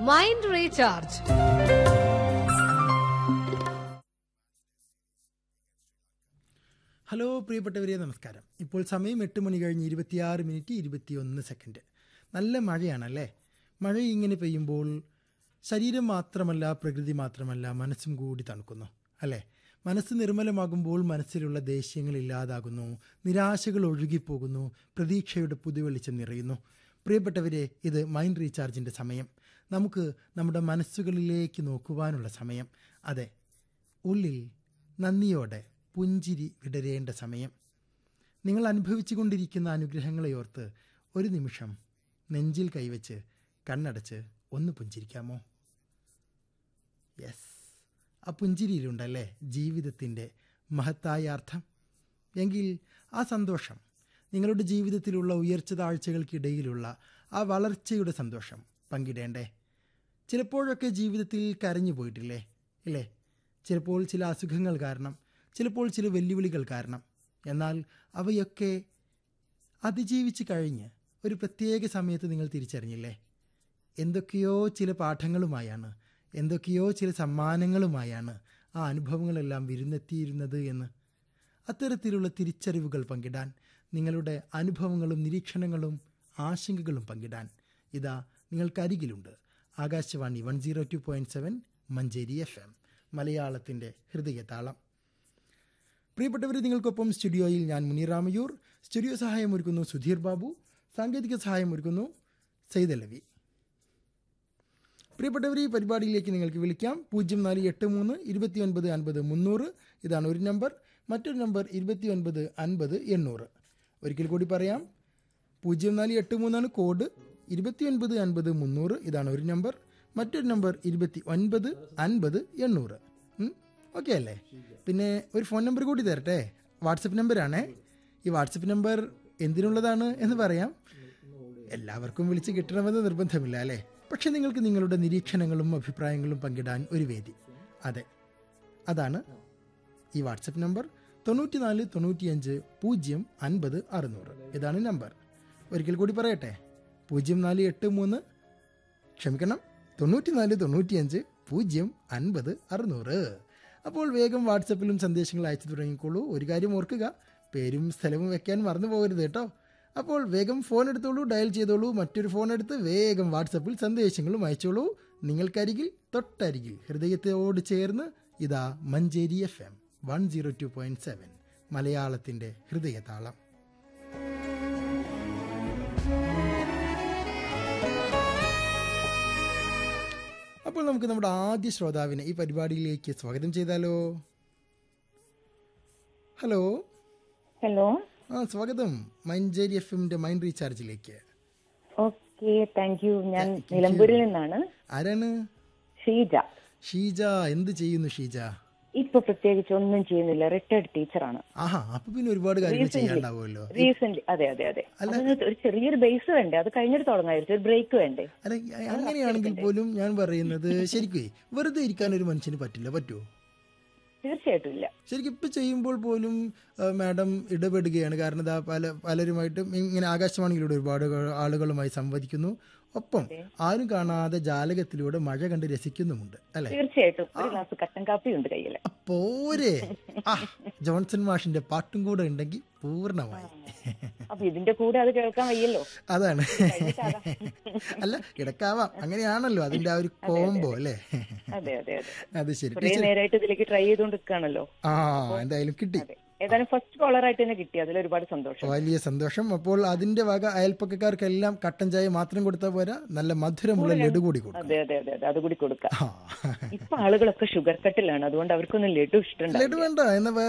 Mind recharge hello പ്രിയപ്പെട്ടവരെ നമസ്കാരം ഇപ്പോൾ സമയം എട്ട് മണി കഴിഞ്ഞ് ഇരുപത്തിയാറ് മിനിറ്റ് ഇരുപത്തിയൊന്ന് സെക്കൻഡ് നല്ല മഴയാണല്ലേ മഴ ഇങ്ങനെ പെയ്യുമ്പോൾ ശരീരം മാത്രമല്ല പ്രകൃതി മാത്രമല്ല മനസ്സും കൂടി തണുക്കുന്നു അല്ലേ മനസ്സ് നിർമ്മലമാകുമ്പോൾ മനസ്സിലുള്ള ദേഷ്യങ്ങൾ ഇല്ലാതാകുന്നു നിരാശകൾ ഒഴുകിപ്പോകുന്നു പ്രതീക്ഷയുടെ പുതുവെളിച്ചം നിറയുന്നു പ്രിയപ്പെട്ടവരെ ഇത് മൈൻഡ് റീചാർജിൻ്റെ സമയം നമുക്ക് നമ്മുടെ മനസ്സുകളിലേക്ക് നോക്കുവാനുള്ള സമയം അതെ ഉള്ളിൽ നന്ദിയോടെ പുഞ്ചിരി വിടരേണ്ട സമയം നിങ്ങൾ അനുഭവിച്ചുകൊണ്ടിരിക്കുന്ന അനുഗ്രഹങ്ങളെ ഓർത്ത് ഒരു നിമിഷം നെഞ്ചിൽ കൈവച്ച് കണ്ണടച്ച് ഒന്ന് പുഞ്ചിരിക്കാമോ യെസ് ആ പുഞ്ചിരിയിലുണ്ടല്ലേ ജീവിതത്തിൻ്റെ മഹത്തായ അർത്ഥം എങ്കിൽ ആ സന്തോഷം നിങ്ങളുടെ ജീവിതത്തിലുള്ള ഉയർച്ച താഴ്ചകൾക്കിടയിലുള്ള ആ വളർച്ചയുടെ സന്തോഷം പങ്കിടേണ്ടേ ചിലപ്പോഴൊക്കെ ജീവിതത്തിൽ കരഞ്ഞു പോയിട്ടില്ലേ ഇല്ലേ ചിലപ്പോൾ ചില അസുഖങ്ങൾ കാരണം ചിലപ്പോൾ ചില വെല്ലുവിളികൾ കാരണം എന്നാൽ അവയൊക്കെ അതിജീവിച്ച് കഴിഞ്ഞ് ഒരു പ്രത്യേക സമയത്ത് നിങ്ങൾ തിരിച്ചറിഞ്ഞില്ലേ എന്തൊക്കെയോ ചില പാഠങ്ങളുമായാണ് എന്തൊക്കെയോ ചില സമ്മാനങ്ങളുമായാണ് ആ അനുഭവങ്ങളെല്ലാം വിരുന്നെത്തിയിരുന്നത് എന്ന് അത്തരത്തിലുള്ള തിരിച്ചറിവുകൾ പങ്കിടാൻ നിങ്ങളുടെ അനുഭവങ്ങളും നിരീക്ഷണങ്ങളും ആശങ്കകളും പങ്കിടാൻ ഇതാ നിങ്ങൾക്കരികിലുണ്ട് Akashvani one zero two point seven Manjeri F M മലയാളത്തിൻ്റെ ഹൃദയതാളം പ്രിയപ്പെട്ടവരെ നിങ്ങൾക്കൊപ്പം സ്റ്റുഡിയോയിൽ ഞാൻ മുനീർ രാമയൂർ സ്റ്റുഡിയോ സഹായം ഒരുക്കുന്നു സുധീർ ബാബു സാങ്കേതിക സഹായം ഒരുക്കുന്നു സൈദലവി പ്രിയപ്പെട്ടവർ ഈ പരിപാടിയിലേക്ക് നിങ്ങൾക്ക് വിളിക്കാം പൂജ്യം നാല് എട്ട് മൂന്ന് ഇരുപത്തി ഒൻപത് അൻപത് മുന്നൂറ് ഇതാണ് ഒരു നമ്പർ മറ്റൊരു നമ്പർ ഇരുപത്തി ഒൻപത് അൻപത് എണ്ണൂറ് ഒരിക്കൽ കൂടി പറയാം പൂജ്യം നാല് എട്ട് മൂന്നാണ് കോഡ് ഇരുപത്തി ഒൻപത് അൻപത് മുന്നൂറ് ഇതാണ് ഒരു നമ്പർ മറ്റൊരു നമ്പർ ഇരുപത്തി ഒൻപത് അൻപത് എണ്ണൂറ് ഓക്കെ അല്ലേ പിന്നെ ഒരു ഫോൺ നമ്പർ കൂടി തരട്ടെ വാട്സപ്പ് നമ്പറാണേ ഈ വാട്സപ്പ് നമ്പർ എന്തിനുള്ളതാണ് എന്ന് പറയാം എല്ലാവർക്കും വിളിച്ച് കിട്ടണമെന്ന് നിർബന്ധമില്ല അല്ലേ പക്ഷെ നിങ്ങൾക്ക് നിങ്ങളുടെ നിരീക്ഷണങ്ങളും അഭിപ്രായങ്ങളും പങ്കിടാൻ ഒരു വേദി അതെ അതാണ് ഈ വാട്സപ്പ് നമ്പർ തൊണ്ണൂറ്റിനാല് തൊണ്ണൂറ്റിയഞ്ച് പൂജ്യം അൻപത് അറുന്നൂറ് ഇതാണ് നമ്പർ ഒരിക്കൽ കൂടി പറയട്ടെ പൂജ്യം നാല് എട്ട് മൂന്ന് ക്ഷമിക്കണം തൊണ്ണൂറ്റിനാല് തൊണ്ണൂറ്റിയഞ്ച് പൂജ്യം അൻപത് അറുന്നൂറ് അപ്പോൾ വേഗം വാട്സപ്പിലും സന്ദേശങ്ങൾ അയച്ചു തുടങ്ങിക്കോളൂ ഒരു കാര്യം ഓർക്കുക പേരും സ്ഥലവും വെക്കാൻ മറന്നു പോകരുത് കേട്ടോ അപ്പോൾ വേഗം ഫോൺ എടുത്തോളൂ ഡയൽ ചെയ്തോളൂ മറ്റൊരു ഫോൺ എടുത്ത് വേഗം വാട്സപ്പിൽ സന്ദേശങ്ങളും അയച്ചോളൂ നിങ്ങൾക്കരികിൽ തൊട്ടരികിൽ ഹൃദയത്തോട് ചേർന്ന് ഇതാ Manjeri F M one zero two point seven മലയാളത്തിൻ്റെ ഹൃദയതാളം അപ്പോൾ നമുക്ക് നമ്മുടെ ആദ്യ ശ്രോതാവിനെ ഈ പരിപാടിയിലേക്ക് സ്വാഗതം ചെയ്താലോ ഹലോ ഹലോ ആ സ്വാഗതം മഞ്ചേരി എഫ് എമ്മിന്റെ മൈൻഡ് റീചാർജിലേക്ക് ഓക്കെ താങ്ക് യു ഞാൻ നിലമ്പൂരിൽ നിന്നാണ് ആരാണ് ഷീജ ഷീജ എന്ത് ചെയ്യുന്നു ഷീജ ഇപ്പൊ പ്രത്യേകിച്ച് ഒന്നും ചെയ്യുന്നില്ല റിട്ടയർഡ് ടീച്ചറാണ് ആഹാ അപ്പൊ പിന്നെ ഒരുപാട് കാര്യങ്ങൾ ചെയ്യാണ്ടാവുമല്ലോ റീസെന്റ് അതെ അതെ അതെ അതിന് ഒരു ചെറിയൊരു ബേസ് വേണ്ടേ അത് കഴിഞ്ഞിട്ട് തുടങ്ങായിരുന്നു ഒരു ബ്രേക്ക് വേണ്ടേ അല്ല അങ്ങനെയാണെങ്കിൽ പോലും ഞാൻ പറയുന്നത് ശരിക്കും വെറുതെ ഇരിക്കാൻ ഒരു മനുഷ്യന് പറ്റില്ല പറ്റുമോ തീർച്ചയായിട്ടും ഇല്ല ശരിക്കും ഇപ്പം ചെയ്യുമ്പോൾ പോലും ആ, മാഡം ഇടപെടുകയാണ് കാരണം ഇതാ പല പലരുമായിട്ടും ഇങ്ങനെ ആകാശവാണിയിലൂടെ ഒരുപാട് ആളുകളുമായി സംവദിക്കുന്നു ഒപ്പം ആരും കാണാതെ ജാലകത്തിലൂടെ മഴ കണ്ട് രസിക്കുന്നുമുണ്ട് അല്ലെ തീർച്ചയായിട്ടും ഒരു ഗ്ലാസ് കട്ടൻ കാപ്പി ഉണ്ട് കയ്യില് പോരെ ആ ജോൺസൺ മാഷിന്റെ പാട്ടും കൂടെ ഉണ്ടെങ്കിൽ പൂർണ്ണമായി അപ്പൊ ഇതിന്റെ കൂടെ അത് കേൾക്കാൻ വയ്യല്ലോ അതാണ് അല്ല ഇടക്കാവാം അങ്ങനെയാണല്ലോ അതിന്റെ ആ ഒരു കോംബോ അല്ലേ അതെ അതെ അതെ അത് ശരി കുറെ നേരമായിട്ട് ഇതിലേക്ക് ട്രൈ ചെയ്തുകൊണ്ട് നിൽക്കുകയാണല്ലോ ആ എന്തായാലും കിട്ടി അതെ ഏതായാലും ഫസ്റ്റ് കോളറായിട്ട് തന്നെ കിട്ടി അതിൽ ഒരുപാട് സന്തോഷം വലിയ സന്തോഷം അപ്പോൾ അതിന്റെ വക അയൽപ്പക്കക്കാർക്കെല്ലാം കട്ടൻ ചായ മാത്രം കൊടുത്താൽ പോരാ നല്ല മധുരമുള്ള ലഡു കൂടി കൊടുക്കും അതെ അതെ അതെ അതെ അത് കൂടി കൊടുക്കാം ആ. ഇപ്പൊ ആളുകളൊക്കെ ഷുഗർ കട്ടിലാണ് അതുകൊണ്ട് അവർക്കൊന്നും ലഡു ഇഷ്ടമുണ്ടാവില്ല ലഡു വേണ്ട എന്നാ വേറെ